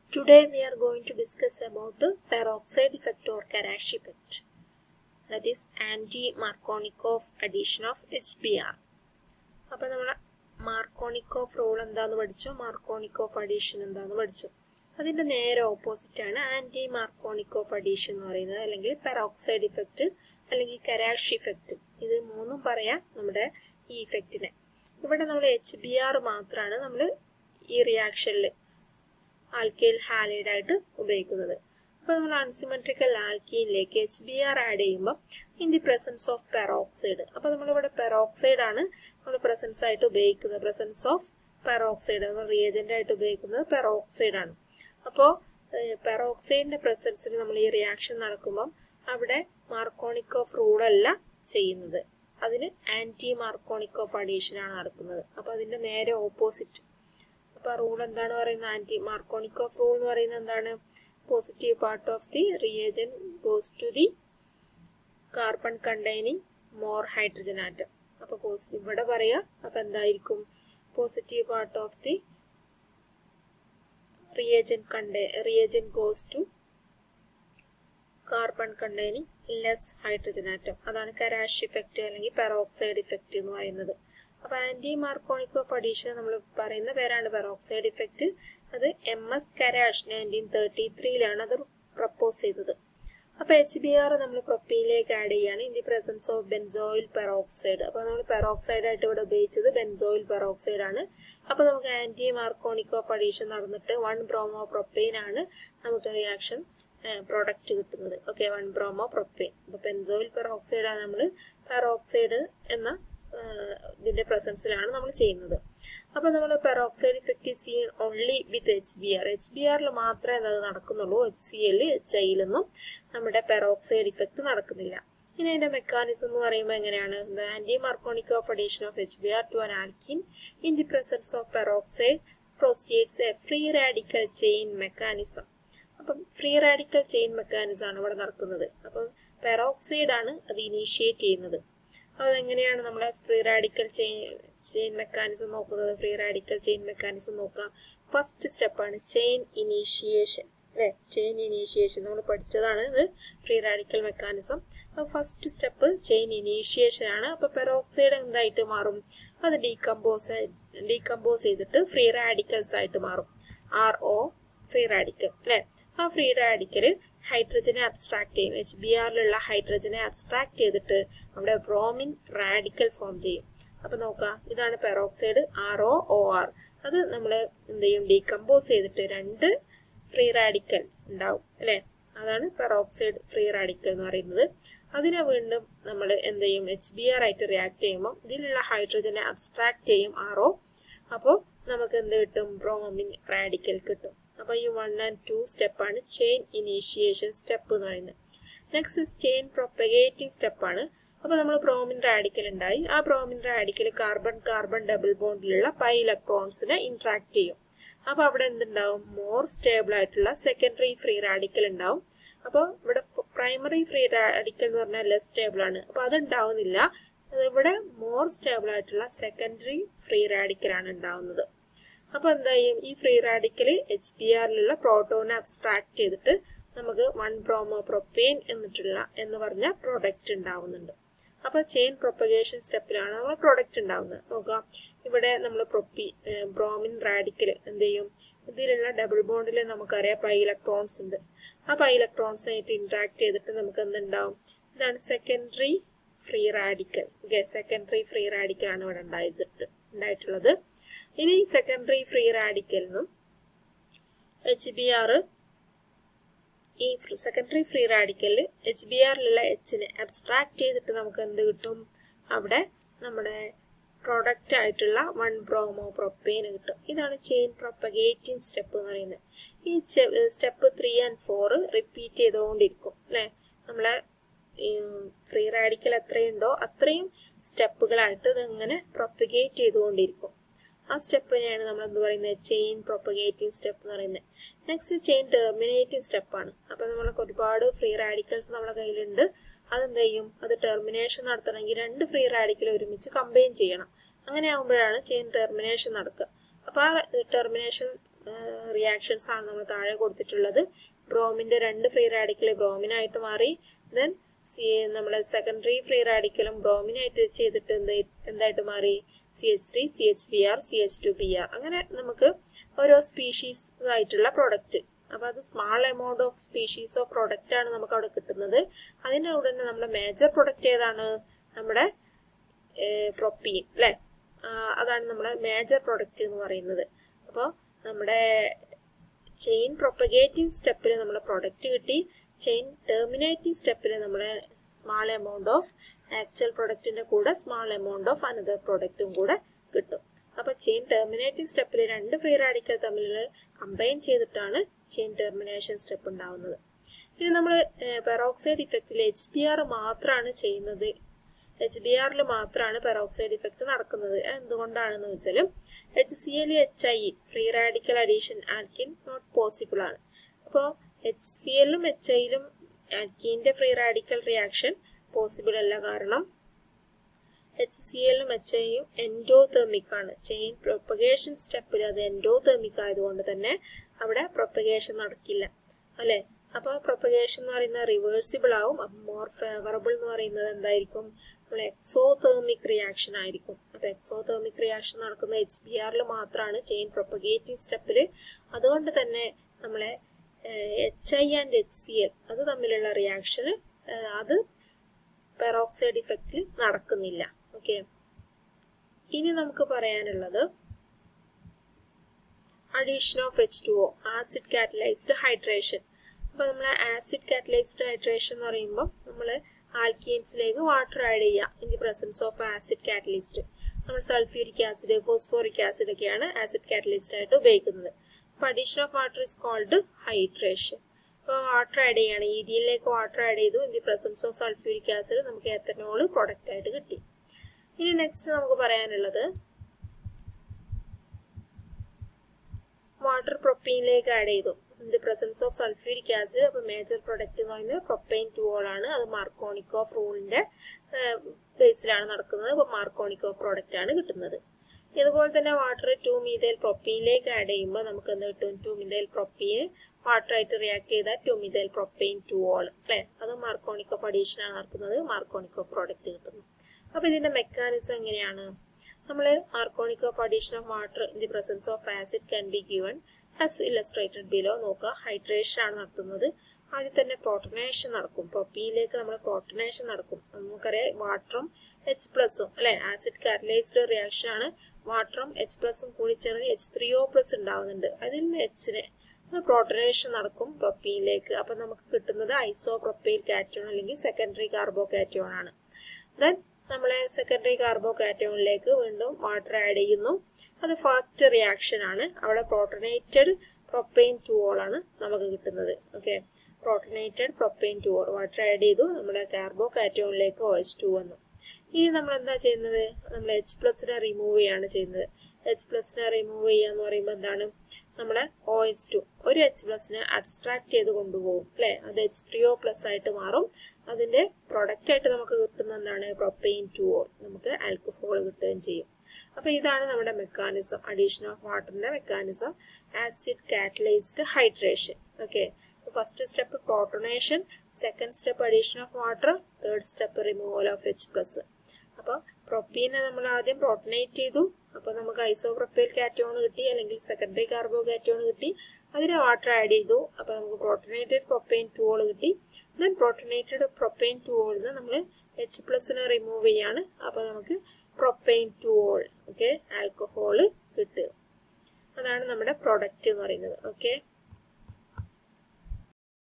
Today we are going to discuss about the peroxide effect or Karash effect. That is anti-Markovnikov addition of HBr. അപ്പോൾ നമ്മൾ Markovnikov rule എന്താന്ന് പഠിച്ചു Markovnikov addition എന്താന്ന് പഠിച്ചു അതിന്റെ നേരെ ഓപ്പോസിറ്റ് ആണ് ആന്റി മാർക്കോണിക്കോഫ് അഡീഷൻ എന്ന് പറയുന്നത് അല്ലെങ്കിൽ പെറോക്സൈഡ് ഇഫക്റ്റ് അല്ലെങ്കിൽ കരാഷ് ഇഫക്റ്റ് ഇത് മൂന്നും പറയാം നമ്മുടെ ഈ ഇഫക്റ്റിനെ ഇവിടെ നമ്മൾ എച്ച് ബി ആർ മാത്രമാണ് നമ്മൾ ഈ റിയാക്ഷനിൽ ആൽക്കൈൽ ഹാലൈഡ് ആയിട്ട് ഉപയോഗിക്കുന്നത് അപ്പോൾ നമ്മൾ അൺസിമെട്രിക്കൽ ആൽക്കീനിലേക്ക് എച്ച് ബി ആർ ആഡ് ചെയ്യുമ്പോൾ in the presence of peroxide അപ്പോൾ നമ്മളിവിടെ പെറോക്സൈഡ് ആണ് നമ്മൾ പ്രസൻസ് ആയിട്ട് ഉപയോഗിക്കുന്നത് പ്രസൻസ് ഓഫ് പെറോക്സൈഡ് നമ്മൾ റിയേജന്റ് ആയിട്ട് ഉപയോഗിക്കുന്നത് പെറോക്സൈഡ് ആണ് അപ്പോൾ പെറോക്സൈഡിന്റെ പ്രസൻസിൽ നമ്മൾ ഈ റിയാക്ഷൻ നടക്കുമ്പോൾ അവിടെ മാർക്കോണിക്കോഫ് റൂൾ അല്ല ചെയ്യുന്നത് അതിന് ആന്റി മാർക്കോണിക്കോഫ് അഡീഷൻ ആണ് നടക്കുന്നത് അപ്പോൾ അതിന്റെ നേരെ ഓപ്പോസിറ്റ് അപ്പോൾ റൂൾ എന്താണ് പറയുന്നത് ആന്റി മാർക്കോണിക്കോഫ് റൂൾ എന്ന് പറയുന്നത് എന്താണ് positive part of the reagent goes to the carbon containing more hydrogen atom അപ്പോൾ പോസിറ്റീവ് ഇവിടെ പറയാ അപ്പോൾ എന്തായിരിക്കും positive part of the reagent കണ്ടേ reagent goes to carbon containing less hydrogen atom അതാണ് കരാഷ് ഇഫക്റ്റ് അല്ലെങ്കിൽ പെറോക്സൈഡ് ഇഫക്റ്റ് എന്ന് പറയുന്നത് അപ്പൊ ആന്റി മാർക്കോണിക് ഓഫ് അഡീഷൻ നമ്മൾ പറയുന്ന പേരാണ് പെറോക്സൈഡ് ഇഫക്റ്റ് അത് M S Kharasch nineteen thirty ത്രീയിലാണ് അത് പ്രപ്പോസ് ചെയ്തത് അപ്പൊ എച്ച് ബി ആർ നമ്മൾ പ്രൊപ്പയിലേക്ക് ആഡ് ചെയ്യാണ് in the presence of benzoyl peroxide അപ്പൊ നമ്മൾ പെറോക്സൈഡ് ആയിട്ട് ഇവിടെ ഉപയോഗിച്ചത് ബെൻസോയിൽ പെറോക്സൈഡ് ആണ് അപ്പൊ നമുക്ക് ആന്റി മാർക്കോണിക് ഓഫ് അഡീഷൻ നടന്നിട്ട് വൺ ബ്രോമോ പ്രൊപ്പെയിൻ ആണ് നമുക്ക് റിയാക്ഷൻ പ്രോഡക്റ്റ് കിട്ടുന്നത് ഓക്കെ വൺ ബ്രോമോ പ്രൊപ്പെയിൻ അപ്പൊ ബെൻസോയിൽ പെറോക്സൈഡ് ആണ് നമ്മൾ പെറോക്സൈഡ് എന്ന ഇതിന്റെ പ്രസൻസിലാണ് നമ്മൾ ചെയ്യുന്നത് അപ്പൊ നമ്മൾ peroxide effect seen only with H B R H B ആറിൽ മാത്രമേ അത് നടക്കുന്നുള്ളൂ എച്ച് സി എൽ എച്ച് ഐയിലൊന്നും നമ്മുടെ പെറോക്സൈഡ് ഇഫക്റ്റ് നടക്കുന്നില്ല ഇനി അതിന്റെ മെക്കാനിസം എന്ന് പറയുമ്പോൾ എങ്ങനെയാണ് the anti Markovnikov of addition of H B R to an alkene in the presence of peroxide proceeds a free radical chain mechanism അപ്പം ഫ്രീ റാഡിക്കൽ ചെയിൻ മെക്കാനിസം ആണ് ഇവിടെ നടക്കുന്നത് അപ്പം പെറോക്സൈഡ് ആണ് അത് ഇനീഷ്യേറ്റ് ചെയ്യുന്നത് അതെങ്ങനെയാണ് നമ്മളെ free radical chain chain mechanism നോക്കുന്നത് ഫ്രീ റാഡിക്കൽ ചെയിൻ മെക്കാനിസം നോക്കാം ഫസ്റ്റ് സ്റ്റെപ്പാണ് ചെയിൻ ഇനീഷിയേഷൻ അല്ലെ ചെയിൻ ഇനീഷിയേഷൻ നമ്മൾ പഠിച്ചതാണ് ഇത് ഫ്രീ റാഡിക്കൽ മെക്കാനിസം അപ്പോൾ ഫസ്റ്റ് സ്റ്റെപ്പ് ചെയിൻ ഇനീഷിയേഷൻ ആണ് അപ്പോൾ പെറോക്സൈഡ് എന്തായിട്ട് മാറും അത് ഡീകമ്പോസ് ഡീകമ്പോസ് ചെയ്തിട്ട് ഫ്രീ റാഡിക്കൽസ് ആയിട്ട് മാറും ആർ ഒ ഫ്രീ റാഡിക്കൽ അല്ലെ ആ ഫ്രീ റാഡിക്കല് ഹൈഡ്രജനെ അബ്സ്ട്രാക്ട് ചെയ്യും എച്ച് ബി ആറിലുള്ള ഹൈഡ്രജനെ അബ്സ്ട്രാക്ട് ചെയ്തിട്ട് അവിടെ ബ്രോമിൻ റാഡിക്കൽ ഫോം ചെയ്യും അപ്പൊ നോക്കാം ഇതാണ് peroxide R O O R അത് നമ്മൾ എന്ത് ചെയ്യും ഡീകമ്പോസ് ചെയ്തിട്ട് രണ്ട് ഫ്രീ റാഡിക്കൽ ഉണ്ടാവും അല്ലെ അതാണ് പെറോക്സൈഡ് ഫ്രീ റാഡിക്കൽ എന്ന് പറയുന്നത് അതിനെ വീണ്ടും നമ്മൾ എന്ത് ചെയ്യും എച്ച് ബി ആർ ആയിട്ട് റിയാക്ട് ചെയ്യുമ്പോൾ ഇതിലുള്ള ഹൈഡ്രജനെ അബ്സ്ട്രാക്ട് ചെയ്യും ആർ ഒ അപ്പോൾ നമുക്ക് എന്ത് കിട്ടും ബ്രോമിൻ റാഡിക്കൽ കിട്ടും അപ്പോൾ ഈ വൺ ആൻഡ് ടു സ്റ്റെപ്പാണ് ചെയിൻ ഇനീഷിയേഷൻ സ്റ്റെപ്പ് എന്ന് പറയുന്നത് നെക്സ്റ്റ് ചെയിൻ പ്രൊപ്പഗേറ്റിംഗ് സ്റ്റെപ്പാണ് അപ്പോൾ നമ്മൾ ബ്രോമിൻ റാഡിക്കൽ ഉണ്ടായി ആ bromine radical carbon carbon double ബോണ്ടിലുള്ള പൈ ഇലക്ട്രോൺസിനെ ഇന്ററാക്ട് ചെയ്യും അപ്പോൾ അവിടെ എന്തുണ്ടാവും മോർ സ്റ്റേബിൾ ആയിട്ടുള്ള സെക്കൻഡറി ഫ്രീ റാഡിക്കൽ ഉണ്ടാവും അപ്പോൾ ഇവിടെ പ്രൈമറി ഫ്രീ റാഡിക്കൽ എന്ന് പറഞ്ഞാൽ ലെസ് സ്റ്റേബിൾ ആണ് അപ്പോൾ അത് ഉണ്ടാവുന്നില്ല ഇവിടെ മോർ സ്റ്റേബിൾ ആയിട്ടുള്ള സെക്കൻഡറി ഫ്രീ റാഡിക്കൽ ആണ് ഉണ്ടാവുന്നത് അപ്പൊ എന്താ ചെയ്യും ഈ ഫ്രീ റാഡിക്കല് എച്ച് പി ആറിലുള്ള പ്രോട്ടോനെ അബ്സ്ട്രാക്ട് ചെയ്തിട്ട് നമുക്ക് വൺ ബ്രോമോ പ്രൊപ്പെയിൻ എന്നിട്ടുള്ള എന്ന് പറഞ്ഞ പ്രൊഡക്റ്റ് ഉണ്ടാവുന്നുണ്ട് അപ്പൊ ചെയിൻ പ്രൊപ്പഗേഷൻ സ്റ്റെപ്പിലാണ് നമ്മൾ പ്രൊഡക്റ്റ് ഉണ്ടാവുന്നത് നോക്കാം ഇവിടെ നമ്മൾ പ്രൊപ്പി ബ്രോമിൻ റാഡിക്കൽ എന്ത് ചെയ്യും ഇതിലുള്ള ഡബിൾ ബോണ്ടിൽ നമുക്കറിയാം പൈ ഇലക്ട്രോൺസ് ഉണ്ട് ആ പൈ ഇലക്ട്രോൺസ് ആയിട്ട് ഇന്ററാക്ട് ചെയ്തിട്ട് നമുക്ക് എന്തുണ്ടാവും ഇതാണ് secondary free radical okay secondary free radical ആണ് ഇവിടെ ഉണ്ടായിട്ട് ഉണ്ടായിട്ടുള്ളത് ഇനി സെക്കൻഡറി ഫ്രീ റാഡിക്കലിനും എച്ച് ബി ആർ ഈ സെക്കൻഡറി ഫ്രീ റാഡിക്കലിൽ എച്ച് ബി ആറിലുള്ള എച്ചിനെ അബ്സ്ട്രാക്ട് ചെയ്തിട്ട് നമുക്ക് എന്ത് കിട്ടും അവിടെ നമ്മുടെ പ്രൊഡക്റ്റ് ആയിട്ടുള്ള വൺ ബ്രോമോ പ്രൊപ്പെയിൻ കിട്ടും ഇതാണ് ചെയിൻ പ്രൊപ്പഗേറ്റിംഗ് സ്റ്റെപ്പ് എന്ന് പറയുന്നത് ഈ step three and four repeat ചെയ്തുകൊണ്ടിരിക്കും അല്ലെ നമ്മളെ ഫ്രീ റാഡിക്കൽ എത്രയുണ്ടോ അത്രയും സ്റ്റെപ്പുകളായിട്ട് ഇതിങ്ങനെ പ്രൊപ്പഗേറ്റ് ചെയ്തുകൊണ്ടിരിക്കും ആ സ്റ്റെപ്പിനെയാണ് നമ്മൾ എന്ത് പറയുന്നത് ചെയിൻ പ്രൊപ്പഗേറ്റിംഗ് സ്റ്റെപ്പ് എന്ന് പറയുന്നത് നെക്സ്റ്റ് ചെയിൻ ടെർമിനേറ്റിംഗ് സ്റ്റെപ്പാണ് അപ്പൊ നമ്മൾക്ക് ഒരുപാട് ഫ്രീ റാഡിക്കൽസ് നമ്മുടെ കയ്യിലുണ്ട് അതെന്ത് ചെയ്യും അത് ടെർമിനേഷൻ നടത്തണമെങ്കിൽ രണ്ട് ഫ്രീ റാഡിക്കൽ ഒരുമിച്ച് കമ്പൈൻ ചെയ്യണം അങ്ങനെ ആകുമ്പോഴാണ് ചെയിൻ ടെർമിനേഷൻ നടക്കുക അപ്പൊ ആ ടെർമിനേഷൻ റിയാക്ഷൻസ് ആണ് നമ്മൾ താഴെ കൊടുത്തിട്ടുള്ളത് ബ്രോമിന്റെ രണ്ട് ഫ്രീ റാഡിക്കൽ ബ്രോമിനായിട്ട് മാറി ദെൻ സി നമ്മുടെ സെക്കൻഡറി ഫ്രീ റാഡിക്കലും ബ്രോമിനായിട്ട് ചെയ്തിട്ട് എന്ത് എന്തായിട്ട് മാറി C H three C H B R C H two B R അങ്ങനെ നമുക്ക് ഓരോ സ്പീഷീസ് ആയിട്ടുള്ള പ്രൊഡക്റ്റ് അപ്പൊ അത് small amount of species of product ആണ് നമുക്ക് അവിടെ കിട്ടുന്നത് അതിൻ്റെ കൂടെ തന്നെ നമ്മുടെ മേജർ പ്രൊഡക്റ്റ് ഏതാണ് നമ്മുടെ പ്രൊപ്പീൻ അല്ലെ അതാണ് നമ്മുടെ മേജർ പ്രൊഡക്റ്റ് എന്ന് പറയുന്നത് അപ്പോൾ നമ്മുടെ ചെയിൻ പ്രൊപ്പഗേറ്റിംഗ് സ്റ്റെപ്പിൽ നമ്മുടെ പ്രൊഡക്റ്റ് കിട്ടി ചെയിൻ ടെർമിനേറ്റിംഗ് സ്റ്റെപ്പിൽ നമ്മളെ സ്മാൾ എമൗണ്ട് ഓഫ് ആക്ച്വൽ പ്രൊഡക്റ്റിന്റെ കൂടെ സ്മാൾ എമൗണ്ട് ഓഫ് അനദർ പ്രൊഡക്റ്റും കൂടെ കിട്ടും അപ്പൊ ചെയിൻ ടെർമിനേറ്റിംഗ് സ്റ്റെപ്പിൽ രണ്ട് ഫ്രീ റാഡിക്കൽ തമ്മിൽ കമ്പൈൻ ചെയ്തിട്ടാണ് ചെയിൻ ടെർമിനേഷൻ സ്റ്റെപ്പ് ഉണ്ടാവുന്നത് ഇനി നമ്മൾ പെറോക്സൈഡ് ഇഫക്റ്റിൽ എച്ച് ബി ആർ മാത്രമാണ് ചെയ്യുന്നത് എച്ച് ബി ആറിൽ മാത്രമാണ് പെറോക്സൈഡ് ഇഫക്റ്റ് നടക്കുന്നത് എന്തുകൊണ്ടാണെന്ന് വെച്ചാൽ H C L H I free radical addition alkene not possible ആണ് അപ്പോൾ എച്ച് സി എല്ലും എച്ച് ഐയിലും ആൽക്കീൻ്റെ ഫ്രീ റാഡിക്കൽ റിയാക്ഷൻ പോസിബിൾ അല്ല കാരണം എച്ച് സി എല്ലും എച്ച് ഐയും എൻഡോതെർമിക് ആണ് ചെയിൻ പ്രൊപ്പഗേഷൻ സ്റ്റെപ്പിൽ അത് എൻഡോതെർമിക് ആയതുകൊണ്ട് തന്നെ അവിടെ പ്രൊപ്പഗേഷൻ നടക്കില്ല അല്ലെ അപ്പോൾ പ്രൊപ്പഗേഷൻ എന്ന് പറയുന്നത് റിവേഴ്സിബിൾ ആവും അപ്പം മോർ ഫേവറബിൾ എന്ന് പറയുന്നത് എന്തായിരിക്കും നമ്മൾ എക്സോതേർമിക് റിയാക്ഷൻ ആയിരിക്കും അപ്പോൾ എക്സോതേർമിക് റിയാക്ഷൻ നടക്കുന്ന എച്ച് ബി ആറിൽ മാത്രമാണ് ചെയിൻ പ്രൊപ്പഗേറ്റിംഗ് സ്റ്റെപ്പിൽ അതുകൊണ്ട് തന്നെ നമ്മളെ H I and H C L അത് തമ്മിലുള്ള റിയാക്ഷന് അത് പെറോക്സൈഡ് ഇഫക്റ്റിൽ നടക്കുന്നില്ല ഓക്കെ ഇനി നമുക്ക് പറയാനുള്ളത് addition of H two O acid catalysed hydration അപ്പോൾ നമ്മൾ ആസിഡ് കാറ്റലൈസ്ഡ് ഹൈഡ്രേഷൻ എന്ന് പറയുമ്പോൾ നമ്മൾ ആൽക്കീൻസിലേക്ക് വാട്ടർ ആഡ് ചെയ്യുക in the presence of acid catalyst നമ്മൾ സൾഫ്യൂരിക് ആസിഡ് ഫോസ്ഫോറിക് ആസിഡ് ഒക്കെയാണ് ആസിഡ് കാറ്റലിസ്റ്റ് ആയിട്ട് ഉപയോഗിക്കുന്നത് അപ്പോൾ addition of water is called hydration അപ്പോൾ വാട്ടർ ആഡ് ചെയ്യാണ് ഈരിയലിലേക്ക് വാട്ടർ ആഡ് ചെയ്തു in the presence of sulphuric acid നമുക്ക് എത്തനോൾ പ്രൊഡക്റ്റ് ആയിട്ട് കിട്ടി ഇനി നെക്സ്റ്റ് നമുക്ക് പറയാനുള്ളത് വാട്ടർ പ്രൊപ്പീനിലേക്ക് ആഡ് ചെയ്തു in the presence of sulphuric acid അപ്പോൾ മേജർ പ്രൊഡക്റ്റ് എന്ന് പറയുന്നത് പ്രൊപ്പൈൻ ടൂൾ ആണ് അത് മാർക്കോണിക്കോഫ് റൂളിന്റെ ബേസിലാണ് നടക്കുന്നത് അപ്പോൾ മാർക്കോണിക്കോഫ് പ്രോഡക്റ്റ് ആണ് കിട്ടുന്നത് ഇതുപോലെ തന്നെ വാട്ടർ ടു മീതയിൽ പ്രൊപ്പീനിലേക്ക് ആഡ് ചെയ്യുമ്പോൾ നമുക്ക് എന്ത് കിട്ടും ടു മീതയിൽ പ്രൊപ്പീൻ വാട്ടറായിട്ട് റിയാക്ട് ചെയ്താൽ two methyl propane two ol അല്ലേ അത് മാർക്കോണിക്കോഫ് അഡീഷൻ ആണ് നടക്കുന്നത് മാർക്കോണിക്കോഫ് പ്രോഡക്റ്റ് കിട്ടുന്നു അപ്പോൾ ഇതിന്റെ മെക്കാനിസം എങ്ങനെയാണ് നമ്മൾ Markovnikov addition of water in the presence of acid can be given as illustrated below നോക്കുക ഹൈഡ്രേഷൻ ആണ് നടത്തുന്നത് ആദ്യം തന്നെ പ്രോട്ടനേഷൻ നടക്കും പ്രൊപ്പീനിലേക്ക് നമ്മൾ പ്രോട്ടനേഷൻ നടക്കും നമുക്കറിയാം വാട്ടറും എച്ച് പ്ലസും അല്ലെ ആസിഡ് കാറ്റലൈസ്ഡ് റിയാക്ഷൻ ആണ് വാട്ടറും എച്ച് പ്ലസും കൂടി ചേർന്ന് എച്ച് ത്രീ ഒ പ്ലസ് ഉണ്ടാവുന്നുണ്ട് അതിൽ നിന്ന് എച്ചിനെ പ്രോട്ടനേഷൻ നടക്കും പ്രൊപ്പീനിലേക്ക് അപ്പൊ നമുക്ക് കിട്ടുന്നത് ഐസോ പ്രൊപ്പൈൽ കാറ്റോൺ അല്ലെങ്കിൽ സെക്കൻഡറി കാർബോ കാറ്റോൺ ആണ് ദെൻ നമ്മളെ സെക്കൻഡറി കാർബോ കാറ്റോണിലേക്ക് വീണ്ടും വാട്ടർ ആഡ് ചെയ്യുന്നു അത് ഫാസ്റ്റ് റിയാക്ഷൻ ആണ് അവിടെ പ്രോട്ടനേറ്റഡ് പ്രൊപ്പൈൻ ടൂൾ ആണ് നമുക്ക് കിട്ടുന്നത് okay protonated propane two ol water add ചെയ്തു നമ്മുടെ കാർബോ കാറ്റോണിലേക്ക് ഒ എച്ച് ടു വന്നു ഇനി നമ്മൾ എന്താ ചെയ്യുന്നത് നമ്മൾ എച്ച് പ്ലസിനെ റിമൂവ് ചെയ്യാണ് ചെയ്യുന്നത് എച്ച് പ്ലസിനെ റിമൂവ് ചെയ്യുക എന്ന് പറയുമ്പോൾ എന്താണ് നമ്മളെ ഒ എച്ച് ടു ഒരു എച്ച് പ്ലസിനെ അബ്സ്ട്രാക്ട് ചെയ്ത് കൊണ്ടുപോകും അല്ലെ അത് എച്ച് ത്രീ ഒ പ്ലസ് ആയിട്ട് മാറും അതിന്റെ പ്രൊഡക്റ്റ് ആയിട്ട് നമുക്ക് കിട്ടുന്ന എന്താണ് പ്രൊപ്പൈൻ ടു ഓ നമുക്ക് ആൽക്കഹോൾ കിട്ടുകയും ചെയ്യും അപ്പൊ ഇതാണ് നമ്മുടെ മെക്കാനിസം അഡീഷൻ ഓഫ് വാട്ടറിന്റെ mechanism acid catalysed hydration okay first step protonation second step addition of water third step removal of H plus അപ്പോൾ പ്രൊപ്പീനെ നമ്മൾ ആദ്യം പ്രോട്ടനേറ്റ് ചെയ്തു അപ്പോൾ നമുക്ക് ഐസോ പ്രൊപ്പൈൽ കാറ്റോൺ കിട്ടി അല്ലെങ്കിൽ സെക്കൻഡറി കാർബോ കാറ്റോൺ കിട്ടി അതിന് വാട്ടർ ആഡ് ചെയ്തു അപ്പോൾ നമുക്ക് പ്രോട്ടനേറ്റഡ് പ്രൊപ്പൈൻ ടൂൾ കിട്ടി ദെൻ പ്രോട്ടനേറ്റഡ് പ്രൊപ്പൈൻ ടൂളിൽ നിന്ന് നമ്മൾ എച്ച് പ്ലസിനെ റിമൂവ് ചെയ്യാണ് അപ്പോൾ നമുക്ക് പ്രൊപ്പൈൻ ടൂൾ ഓക്കെ ആൽക്കഹോള് കിട്ടുക അതാണ് നമ്മുടെ പ്രൊഡക്റ്റ് എന്ന് പറയുന്നത് ഓക്കെ